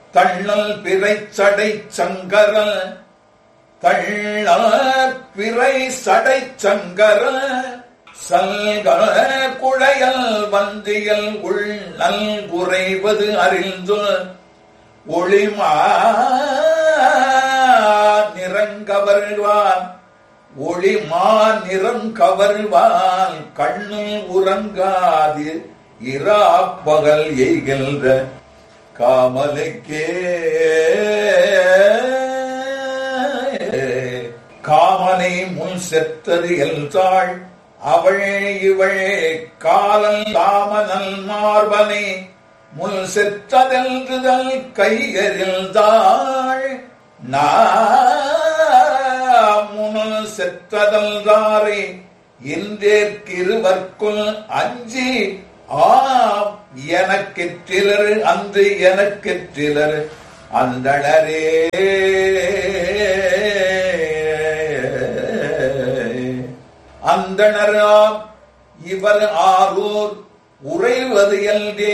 தள்ளல் பிறைச்சடை சங்கரல் தள்ளல் பிறை சடை சங்கரல் சல்க குழையல் வந்தியல் உள் நல் குறைவது அறிந்து ஒளிமா நிறங்கவர்வான் ஒளிமா நிறம் கவர்வான் கண்ணில் உறங்காது இரா பகல் எய்கின்ற காமலுக்கே காமனை முன் செத்தது எல்தாள் அவள் இவள் காலல் தாமனல் மார்பனை முன் செத்ததெல்றுதல் கையறில்தாள் முனல் செத்ததல்தாரே இன்றேற்கிருவர்க்குள் அஞ்சி ஆம் எனக்கெற்றிலர் அன்று எனக்கெற்றிலர் அந்தளரே அந்தணராம் இவர் ஆரூர் உறைவது எல்டே